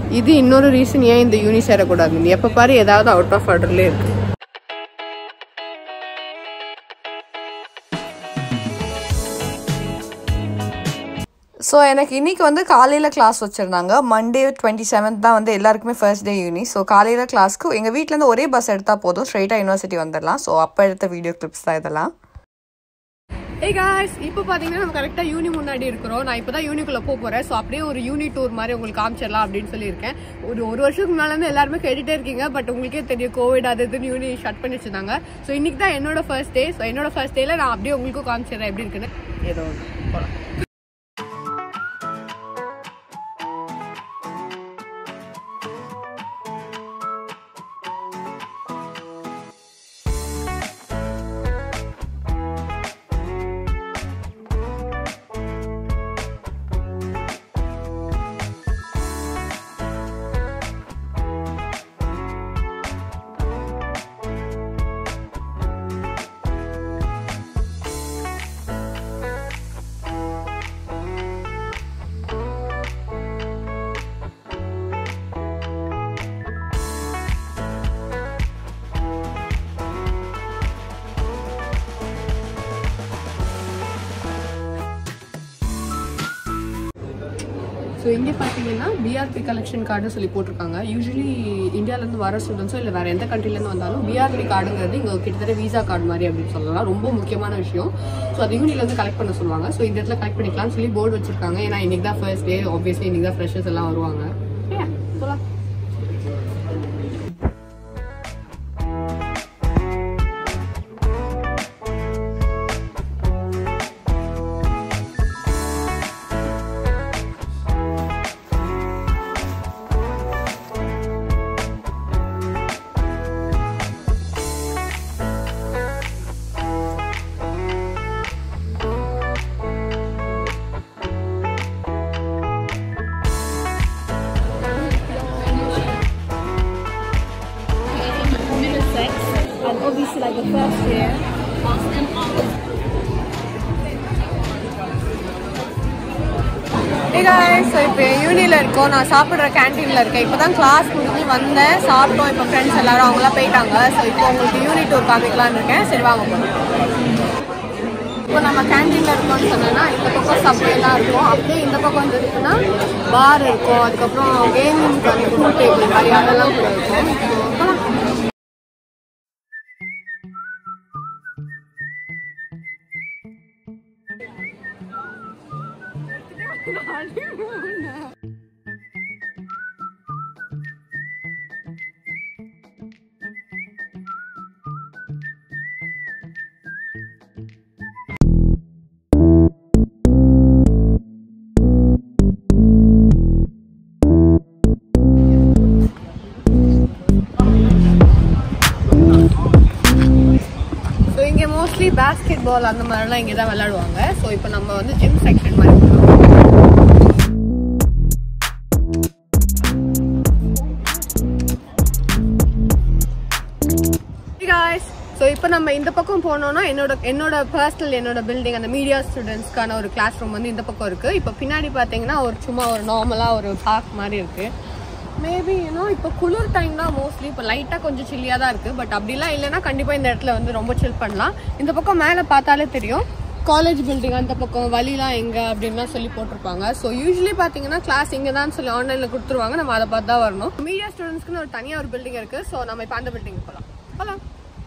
இது இன்னொரு ரீசன் ஏன் இந்த யூனி சேரக்கூடாது எப்போ பாரு ஏதாவது அவுட் ஆஃப் ஆர்டர்லேயே இருக்கு ஸோ எனக்கு இன்னைக்கு வந்து காலையில் கிளாஸ் வச்சுருந்தாங்க மண்டே டுவெண்ட்டி செவன்த் தான் வந்து எல்லாருக்குமே ஃபர்ஸ்ட் டே யூனி ஸோ காலையில் கிளாஸ்க்கு எங்கள் வீட்டிலேருந்து ஒரே பஸ் எடுத்தால் போதும் ஸ்ட்ரைட்டாக யூனிவர்சிட்டி வந்துடலாம் ஸோ அப்போ எடுத்த வீடியோ கிளிப்ஸ் தான் இதெல்லாம் ஏ காய்ஸ் இப்போ பார்த்தீங்கன்னா நம்ம கரெக்டாக யூனி முன்னாடி இருக்கிறோம் நான் இப்போ தான் யூனிக்குள்ளே போக போகிறேன் ஸோ அப்படியே ஒரு யூனி டூர் மாதிரி உங்களுக்கு காமிச்சிடலாம் அப்படின்னு சொல்லியிருக்கேன் ஒரு ஒரு வருஷத்துக்கு முன்னாலேருந்து எல்லாருமே கேட்டுட்டே இருக்கீங்க பட் உங்களுக்கே தெரியும் கோவிட் அது இதுன்னு யூனி ஷட் பண்ணி வச்சிருந்தாங்க ஸோ இன்னைக்கு தான் என்னோட ஃபர்ஸ்ட் டே ஸோ என்னோட ஃபர்ஸ்ட் டேல நான் அப்படியே உங்களுக்கும் காமிச்சிடுறேன் எப்படி இருக்குன்னு ஏதோ ஒன்று போகலாம் ஸோ இங்கே பார்த்தீங்கன்னா பிஆர்பி கலெக்ஷன் கார்டு சொல்லி போட்டிருக்காங்க யூஸ்வலி இந்தியாவிலேருந்து வர ஸ்டூடெண்ட்ஸோ இல்லை வேறு எந்த கண்ட்ரிலேருந்து வந்தாலும் பிஆர்பி கார்டுங்கிறது இங்கே கிட்டத்தட்ட விசா கார்டு மாதிரி அப்படின்னு சொல்லலாம் ரொம்ப முக்கியமான விஷயம் ஸோ அது யூனிலேருந்து கலெக்ட் பண்ண சொல்லுவாங்க ஸோ இந்த இடத்துல கலெக்ட் பண்ணிக்கலாம்னு சொல்லி போர்டு வச்சிருக்காங்க ஏன்னா இன்னைக்கு தான் ஃபர்ஸ்ட் டே ஆப்வியஸ்லி இன்னைக்கு தான் ஃப்ரெஷர்ஸ் எல்லாம் வருவாங்க Yeah, போலாம் six, and obviously like the first year. So இப்போ யூனியில் இருக்கோம் நான் சாப்பிட்ற கேன்டீனில் இருக்கேன் இப்போ தான் கிளாஸ் முடிஞ்சு வந்தேன் சாப்பிட்டோம் இப்போ ஃப்ரெண்ட்ஸ் எல்லாரும் அவங்களாம் போயிட்டாங்க ஸோ இப்போ உங்களுக்கு யூனிட் டூர் காமிக்கலாம்னு இருக்கேன் சரி வாங்க போகலாம் இப்போ நம்ம கேன்டீனில் இருக்கோம்னு சொன்னோன்னா இந்த பக்கம் சப்வேலாம் இருக்கும் அப்படியே இந்த பக்கம் வந்து இருக்குன்னா பார் இருக்கும் அதுக்கப்புறம் கேமிங்க்கு அந்த ஃபுட் டேபிள் மாதிரி அதெல்லாம் கூட இருக்கும் So, போலாம். ஸோ இங்கே மோஸ்ட்லி பேஸ்கெட் பால் அந்த மாதிரிலாம் இங்கே தான் விளையாடுவாங்க ஸோ இப்போ நம்ம வந்து ஜிம் செக்ஷன் மாதிரி போகிறோம் காய்ஸ் ஸோ இப்போ நம்ம இந்த பக்கம் போனோம்னா என்னோட என்னோட பர்சனல் என்னோட பில்டிங் அந்த மீடியா ஸ்டூடெண்ட்ஸ்க்கான ஒரு கிளாஸ் ரூம் வந்து இந்த பக்கம் இருக்கு இப்போ பின்னாடி பார்த்தீங்கன்னா ஒரு சும்மா ஒரு நார்மலாக ஒரு பார்க் மாதிரி இருக்கு மேபி ஏன்னா இப்போ குளிர் டைம் தான் மோஸ்ட்லி இப்போ லைட்டாக கொஞ்சம் சில்லியாக தான் இருக்குது பட் அப்படிலாம் இல்லைன்னா கண்டிப்பாக இந்த இடத்துல வந்து ரொம்ப சில் பண்ணலாம் இந்த பக்கம் மேலே பார்த்தாலே தெரியும் காலேஜ் பில்டிங் அந்த பக்கம் வழிலாம் எங்கே அப்படின்லாம் சொல்லி போட்டிருப்பாங்க ஸோ யூஸ்வலி பார்த்தீங்கன்னா கிளாஸ் இங்கே தான் சொல்லி ஆன்லைனில் கொடுத்துருவாங்க நம்ம அதை பார்த்து தான் வரணும் மீடியா ஸ்டூடெண்ட்ஸ்க்குன்னு ஒரு தனியாக ஒரு பில்டிங் இருக்குது ஸோ நம்ம இப்போ அந்த பில்டிங் போகலாம் போகலாம்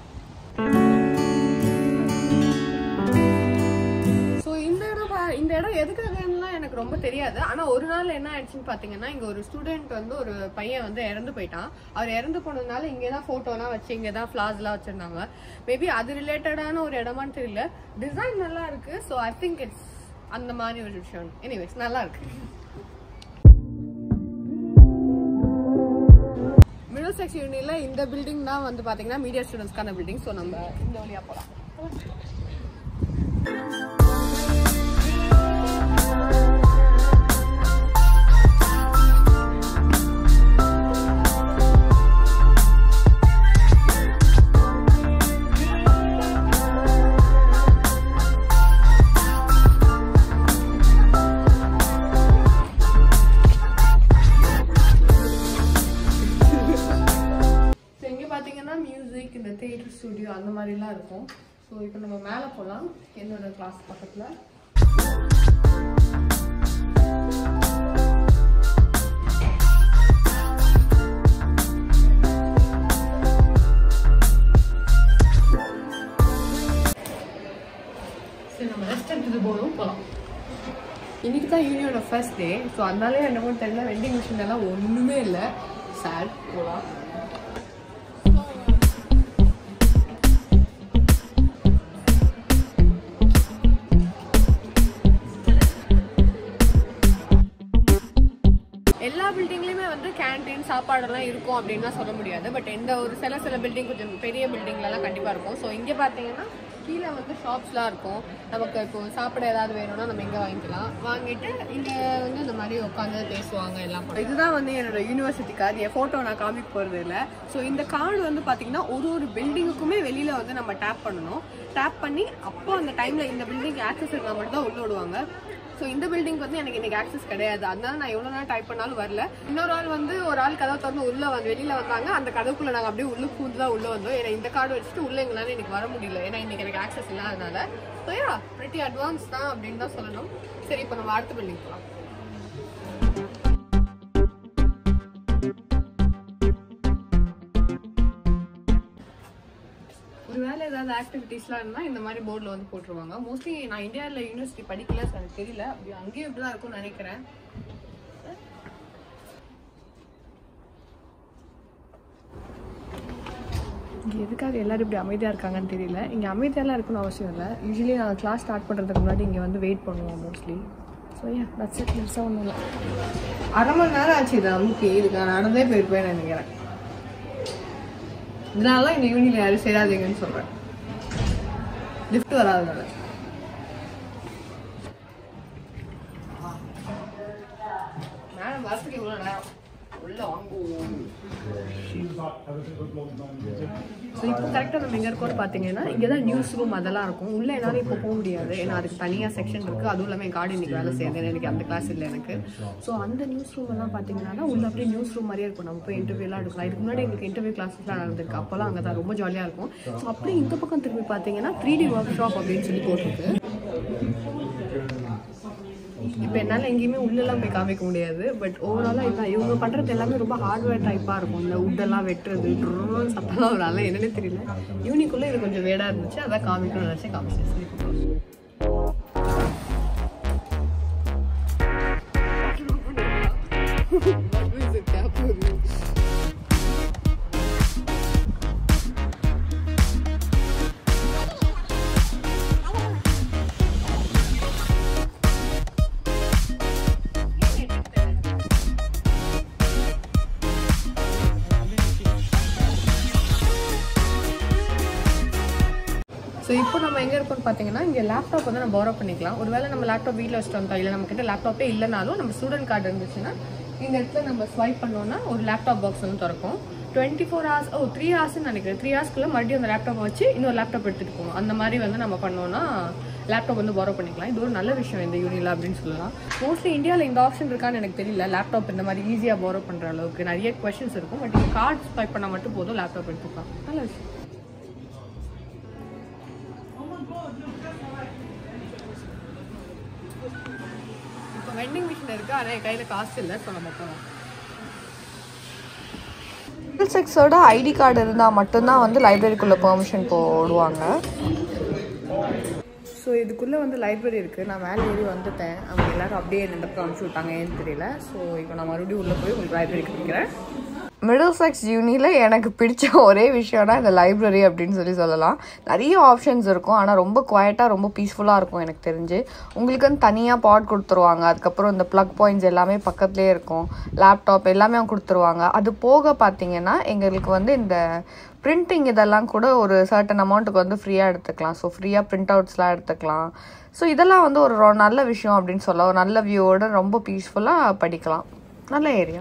ஸோ இந்த இடம் பா- இந்த இடம் எதுக்காகலாம் எனக்கு ரொம்ப தெரியாது ஆனா ஒரு நாள் என்ன ஆயிடுச்சுன்னு பாத்தீங்கன்னா இங்க ஒரு ஸ்டூடெண்ட் வந்து ஒரு பையன் வந்து இறந்து போயிட்டான் அவர் இறந்து போனதுனால இங்கே தான் ஃபோட்டோலாம் வச்சு இங்கே தான் ஃப்ளாஸ்லாம் வச்சிருந்தாங்க மேபி அது ரிலேட்டடான ஒரு இடமான்னு தெரியல டிசைன் நல்லா இருக்கு ஸோ ஐ திங்க் இட்ஸ் அந்த மாதிரி ஒரு விஷயம் எனிவேஸ் நல்லா இருக்கு மிடில் செக்ஷன் யூனியில் இந்த பில்டிங் தான் வந்து பாத்தீங்கன்னா மீடியா ஸ்டூடெண்ட்ஸ்க்கான பில்டிங் ஸோ நம்ம இந்த வழியா போகலாம் இந்த தேட்டர் ஸ்டுடியோ அந்த மாதிரிலாம் இருக்கும் ஸோ இப்போ நம்ம மேலே போகலாம் என்னோட கிளாஸ் பக்கத்தில் சரி நம்ம ரெஸ்ட் எடுத்துட்டு போகணும் போகலாம் இன்னைக்கு தான் யூனியோட ஃபர்ஸ்ட் டே ஸோ அதனாலே என்னமோ தெரியல வெண்டிங் மிஷின் எல்லாம் ஒன்றுமே இல்லை சேட் போகலாம் எல்லா பில்டிங்லயுமே வந்து கேண்டீன் சாப்பாடெல்லாம் இருக்கும் அப்படின்னு தான் சொல்ல முடியாது பட் எந்த ஒரு சில சில பில்டிங் கொஞ்சம் பெரிய பில்டிங்லலாம் கண்டிப்பாக இருக்கும் ஸோ இங்கே பார்த்தீங்கன்னா கீழே வந்து ஷாப்ஸ்லாம் இருக்கும் நமக்கு இப்போ சாப்பிட ஏதாவது வேணும்னா நம்ம இங்கே வாங்கிக்கலாம் வாங்கிட்டு இங்கே வந்து இந்த மாதிரி உட்காந்து பேசுவாங்க எல்லாம் பண்ணுவாங்க. இதுதான் வந்து என்னோட யூனிவர்சிட்டி கார்டு என் ஃபோட்டோ நான் காமிக்க போகிறது இல்லை ஸோ இந்த கார்டு வந்து பார்த்தீங்கன்னா ஒரு ஒரு பில்டிங்குக்குமே வெளியில் வந்து நம்ம டேப் பண்ணணும் டேப் பண்ணி அப்போ அந்த டைமில் இந்த பில்டிங் ஆக்சஸ் இருந்தால் மட்டும் தான் உள்ள விடுவாங்க ஸோ இந்த பில்டிங் வந்து எனக்கு இன்னைக்கு ஆக்சஸ் கிடையாது அதனால நான் எவ்வளோ நேரம் டைப் பண்ணாலும் வரல இன்னொரு ஆள் வந்து ஒரு ஆள் கதவை திறந்து உள்ள வந்து வெளியில வந்தாங்க அந்த கதவுக்குள்ள நாங்கள் அப்படியே உள்ள பூந்து தான் உள்ள வந்தோம் ஏன்னா இந்த கார்டு வச்சுட்டு உள்ள எங்களால எனக்கு வர முடியல ஏன்னா இன்னைக்கு எனக்கு ஆக்சஸ் இல்லாதனால ஸோ யா pretty அட்வான்ஸ் தான் அப்படின்னு தான் சொல்லணும் சரி இப்போ நம்ம அடுத்த பில்டிங் போகலாம் ஒரு வேலை ஏதாவது ஆக்டிவிட்டீஸ்லாம் இருந்தால் இந்த மாதிரி போர்டில் வந்து போட்டுருவாங்க மோஸ்ட்லி நான் இந்தியாவில் யூனிவர்சிட்டி படிக்கல so எனக்கு தெரியல அப்படி அங்கேயும் இப்படி தான் இருக்கும்னு நினைக்கிறேன் இங்கே எதுக்காக எல்லாரும் இப்படி அமைதியாக இருக்காங்கன்னு தெரியல இங்கே அமைதியாலாம் இருக்கணும்னு அவசியம் இல்லை யூஸ்வலி நான் கிளாஸ் ஸ்டார்ட் பண்ணுறதுக்கு முன்னாடி இங்கே வந்து வெயிட் பண்ணுவோம் mostly so uh that's it பெருசாக ஒன்றும் இல்லை அரை மணி நேரம் ஆச்சு இது அமுக்கி இதுக்கு நான் நடந்தே போயிருப்பேன் நினைக்கிறேன் இதனால இந்த யூனியில் யாரும் சேராதீங்கன்னு சொல்கிறேன் லிஃப்ட் வராதனால மேடம் வரத்துக்கு இவ்வளோ நேரம் உள்ள வாங்குவோம் ஸோ இப்போ கரெக்டாக நம்ம எங்கே இருக்கோம்னு பார்த்தீங்கன்னா இங்கே தான் நியூஸ் ரூம் அதெல்லாம் இருக்கும் உள்ளே என்னாலும் இப்போ போக முடியாது ஏன்னா அதுக்கு தனியாக செக்ஷன் இருக்குது அதுவும் இல்லாமல் என் கார்டு இன்னைக்கு வேலை செய்யுது ஏன்னா எனக்கு அந்த கிளாஸ் இல்லை எனக்கு ஸோ அந்த நியூஸ் ரூம் எல்லாம் பார்த்தீங்கன்னா உள்ள அப்படியே நியூஸ் ரூம் மாதிரியே இருக்கும் நம்ம போய் இன்டர்வியூலாம் எடுக்கலாம் இதுக்கு முன்னாடி எங்களுக்கு இன்டர்வியூ கிளாஸஸ்லாம் நடந்திருக்கு அப்போல்லாம் அங்கே தான் ரொம்ப ஜாலியாக இருக்கும் ஸோ அப்படியே இந்த பக்கம் திரும்பி பார்த்தீங்கன்னா த்ரீ டி ஒர்க் ஷாப் அப்படின்னு சொல்லி போட்டிருக்கு இப்போ என்னால் எங்கேயுமே உள்ளெல்லாம் போய் காமிக்க முடியாது பட் ஓவராலாக இதான் இவங்க பண்ணுறது எல்லாமே ரொம்ப ஹார்ட்வேர் டைப்பாக இருக்கும் இந்த உட்டெல்லாம் வெட்டுறது ட்ரோன் சத்தம்லாம் ஒரு ஆள் என்னன்னே தெரியல யூனிக்குள்ளே இது கொஞ்சம் வேடாக இருந்துச்சு அதான் காமிக்கணும்னு நினச்சி காமிச்சேன் சரி இப்போ ஸோ இப்போ நம்ம எங்கே இருக்கோம்னு பார்த்தீங்கன்னா இங்கே லேப்டாப் வந்து நம்ம borrow பண்ணிக்கலாம் ஒருவேளை நம்ம லேப்டாப் வீட்டில் வச்சுட்டு வந்தோம் இல்லை நம்ம கிட்ட லேப்டாப்பே இல்லைனாலும் நம்ம ஸ்டூடெண்ட் கார்டு இருந்துச்சுன்னா இந்த இடத்துல நம்ம ஸ்வைப் பண்ணோம்னா ஒரு லேப்டாப் பாக்ஸ் வந்து திறக்கும் twenty four hours oh three ஹவர்ஸ்னு நினைக்கிறேன் த்ரீ ஹவர்ஸ்க்குள்ள மறுபடியும் அந்த லேப்டாப் வச்சு இன்னொரு லேப்டாப் எடுத்துகிட்டு போகணும் அந்த மாதிரி வந்து நம்ம பண்ணோம்னா லேப்டாப் வந்து borrow பண்ணிக்கலாம் இது ஒரு நல்ல விஷயம் இந்த யூனியில் அப்படின்னு சொல்லலாம் மோஸ்ட்லி இந்தியாவில் இந்த ஆப்ஷன் இருக்கான்னு எனக்கு தெரியல லேப்டாப் இந்த மாதிரி ஈஸியாக borrow பண்ணுற அளவுக்கு நிறைய கொஷின்ஸ் இருக்கும் பட் கார்டு ஸ்வைப் பண்ணால் மட்டும் போதும் லேப்டாப் எடுத்துக்கலாம் நல்ல விஷயம் இப்போ வெண்டிங் மிஷின் இருக்கு ஆனால் என் கையில் காசு இல்லை ஸோ நம்ம போகலாம் சிங்கிள் செக்ஸோட ஐடி கார்டு இருந்தால் மட்டும்தான் வந்து லைப்ரரிக்குள்ளே பெர்மிஷன் போடுவாங்க ஸோ இதுக்குள்ளே வந்து லைப்ரரி இருக்குது நான் மேலே ஏறி வந்துட்டேன் அவங்க எல்லாரும் அப்படியே இந்த பக்கம் அனுப்பிச்சி விட்டாங்க ஏன்னு தெரியல ஸோ இப்போ நான் மறுபடியும் உள்ளே போய் உங்களுக்கு லைப்ரரி காமிக்கிறேன் மிடில் செக்ஸ் யூனியில் எனக்கு பிடிச்ச ஒரே விஷயம்னா இந்த லைப்ரரி அப்படின்னு சொல்லி சொல்லலாம் நிறைய ஆப்ஷன்ஸ் இருக்கும் ஆனால் ரொம்ப குவாய்ட்டாக ரொம்ப பீஸ்ஃபுல்லாக இருக்கும் எனக்கு தெரிஞ்சு உங்களுக்கு வந்து தனியாக பாட் கொடுத்துருவாங்க அதுக்கப்புறம் இந்த ப்ளக் பாயிண்ட்ஸ் எல்லாமே பக்கத்துலேயே இருக்கும் லேப்டாப் எல்லாமே அவங்க கொடுத்துருவாங்க அது போக பார்த்தீங்கன்னா எங்களுக்கு வந்து இந்த பிரிண்டிங் இதெல்லாம் கூட ஒரு சர்டன் அமௌண்ட்டுக்கு வந்து ஃப்ரீயாக எடுத்துக்கலாம் ஸோ ஃப்ரீயாக பிரிண்ட் அவுட்ஸ்லாம் எடுத்துக்கலாம் ஸோ இதெல்லாம் வந்து ஒரு ரொ- நல்ல விஷயம் அப்படின்னு சொல்லலாம் ஒரு நல்ல வியூவோட ரொம்ப பீஸ்ஃபுல்லாக படிக்கலாம் நல்ல ஏரியா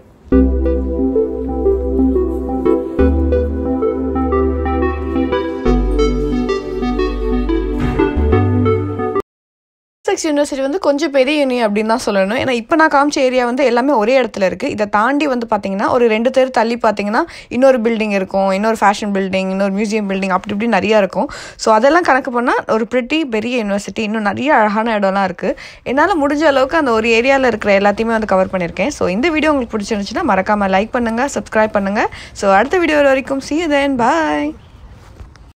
எஸ்எக்ஸ் யூனிவர்சிட்டி வந்து கொஞ்சம் பெரிய யூனி அப்படின்னு தான் சொல்லணும் ஏன்னா இப்போ நான் காமிச்ச ஏரியா வந்து எல்லாமே ஒரே இடத்துல இருக்குது இதை தாண்டி வந்து பார்த்தீங்கன்னா ஒரு ரெண்டு தெரு தள்ளி பார்த்தீங்கன்னா இன்னொரு பில்டிங் இருக்கும் இன்னொரு ஃபேஷன் பில்டிங் இன்னொரு மியூசியம் பில்டிங் அப்படி இப்படி நிறையா இருக்கும் ஸோ அதெல்லாம் கணக்கு பண்ணால் ஒரு பிரிட்டி பெரிய யூனிவர்சிட்டி இன்னும் நிறைய அழகான இடம்லாம் இருக்குது என்னால் முடிஞ்ச அளவுக்கு அந்த ஒரு ஏரியாவில் இருக்கிற எல்லாத்தையுமே வந்து கவர் பண்ணியிருக்கேன் ஸோ இந்த வீடியோ உங்களுக்கு பிடிச்சிருந்துச்சுன்னா மறக்காமல் லைக் பண்ணுங்கள் சப்ஸ்கிரைப் பண்ணுங்கள் ஸோ அடுத்த வீடியோ வரைக்கும் see you then bye